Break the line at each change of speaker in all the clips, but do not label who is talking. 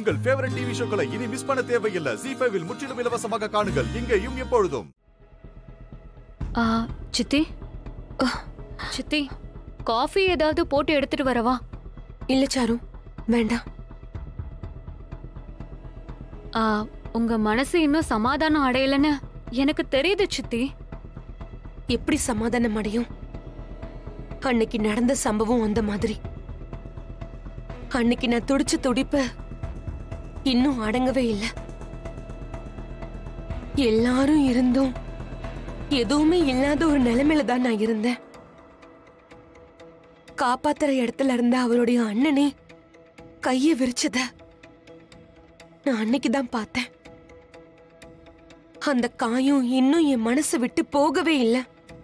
உங்கள் favourite TV ஷோக்களை இனி miss பண்ண தேவையில்லை ஜி ஃபைவில் முற்றிலும் இலவசமாக காணுங்கள் இங்கேயும் எப்பொழுதும்
ஆ சித்தி சித்தி காஃபி ஏதாவது போட்டு எடுத்துட்டு வரவா
இல்ல சாரு வேண்டாம்
ஆ, உங்க மனசு இன்னும் சமாதானம் அடையலன்னு எனக்கு தெரியுது சித்தி
எப்படி சமாதானம் அடையும் அன்னைக்கு நடந்த சம்பவம் அந்த மாதிரி அன்னைக்கு நான் துடிச்ச துடிப்பு இன்னும் அடங்கவே இல்ல எல்லாரும் இருந்தும் எதுவுமே இல்லாத ஒரு நிலைமையில தான் நான் இருந்தேன் காப்பாத்துற இடத்துல இருந்த அவருடைய அண்ணனே கைய விரிச்சத நான் அன்னைக்கு தான் பார்த்தேன் அந்த காயம் இன்னும் என் மனசை விட்டு போகவே இல்லை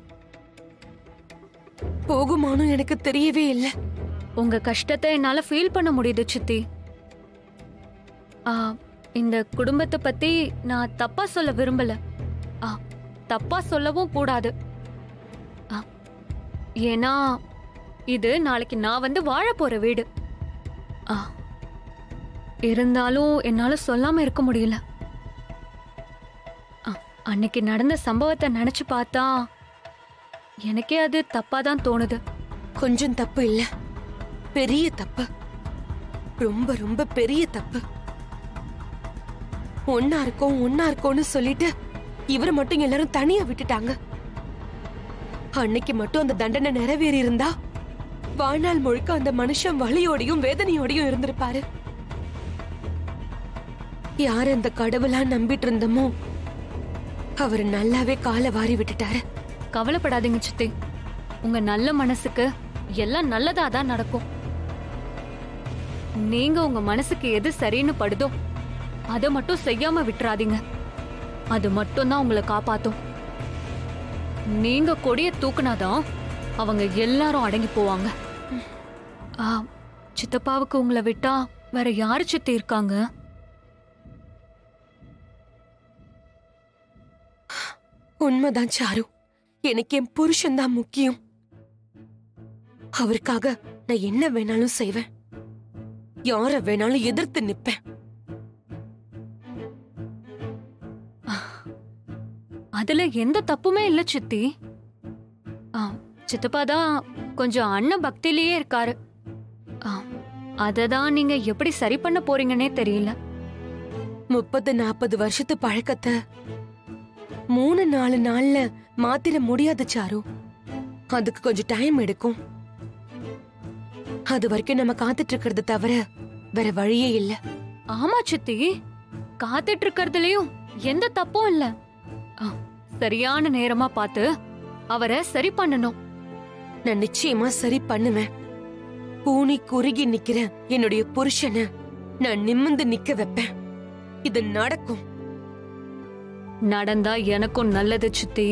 போகுமானும் எனக்கு தெரியவே இல்லை
உங்க கஷ்டத்தை என்னால ஃபீல் பண்ண முடியுது சித்தி ஆ, இந்த குடும்பத்தை பத்தி நான் தப்பா சொல்ல விரும்பல ஆ, தப்பா சொல்லவும் கூடாது ஆ, ஏன்னா இது நாளைக்கு நான் வந்து வாழ போற வீடு ஆ, இருந்தாலும் என்னால சொல்லாம இருக்க முடியல ஆ, அன்னைக்கு நடந்த சம்பவத்தை நினைச்சு பார்த்தா எனக்கே அது தப்பா தான் தோணுது
கொஞ்சம் தப்பு இல்ல பெரிய தப்பு ரொம்ப ரொம்ப பெரிய தப்பு ஒன்னா இருக்கோம் ஒன்னா இருக்கோம்னு சொல்லிட்டு இவரை மட்டும் எல்லாரும் தனியா விட்டுட்டாங்க அன்னைக்கு மட்டும் அந்த தண்டனை நிறைவேறி இருந்தா வாழ்நாள் முழுக்க அந்த மனுஷன் வலியோடையும் வேதனையோடையும் இருந்திருப்பாரு யார் அந்த கடவுளா நம்பிட்டு இருந்தோமோ அவர் நல்லாவே காலை வாரி விட்டுட்டாரு
கவலைப்படாதீங்க சித்தி உங்க நல்ல மனசுக்கு எல்லாம் நல்லதா தான் நடக்கும் நீங்க உங்க மனசுக்கு எது சரின்னு படுதோ அதை மட்டும் செய்யாம விட்டுறாதீங்க அது மட்டும்தான் உங்களை காப்பாத்தும் நீங்க கொடிய தூக்குனாதான் அவங்க எல்லாரும் அடங்கி போவாங்க ஆ, சித்தப்பாவுக்கு உங்களை விட்டா வேற யாரு சித்தி இருக்காங்க
உண்மைதான் சாரு எனக்கு என் புருஷன் தான் முக்கியம் அவருக்காக நான் என்ன வேணாலும் செய்வேன் யார வேணாலும் எதிர்த்து நிப்பேன்
அதுல எந்த தப்புமே இல்ல சித்தி ஆ, சித்தப்பா தான் கொஞ்சம் அண்ணன் பக்தியிலேயே இருக்காரு ஆ, அததான் நீங்க எப்படி சரி பண்ண போறீங்கன்னே தெரியல
முப்பது நாற்பது வருஷத்து பழக்கத்தை மூணு நாலு நாள்ல மாத்திர முடியாது சாரு அதுக்கு கொஞ்சம் டைம் எடுக்கும் அது வரைக்கும் நம்ம காத்துட்டு இருக்கிறது தவிர வேற வழியே இல்ல
ஆமா சித்தி காத்துட்டு இருக்கறதுலயும் எந்த தப்பும் இல்ல ஆ, சரியான நேரமா பார்த்து அவரை சரி பண்ணணும்
நான் நிச்சயமா சரி பண்ணுவேன் பூனி குறுகி நிக்கிற என்னுடைய புருஷனை நான் நிமிர்ந்து நிக்க வைப்பேன் இது நடக்கும்
நடந்தா எனக்கும் நல்லது சித்தி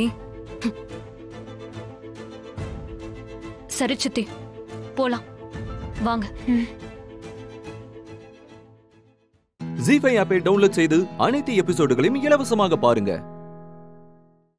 சரி சித்தி போலாம் வாங்க
ஜி ஃபைவ் ஆப்பை டவுன்லோட் செய்து அனைத்து எபிசோடுகளையும் இலவசமாக பாருங்க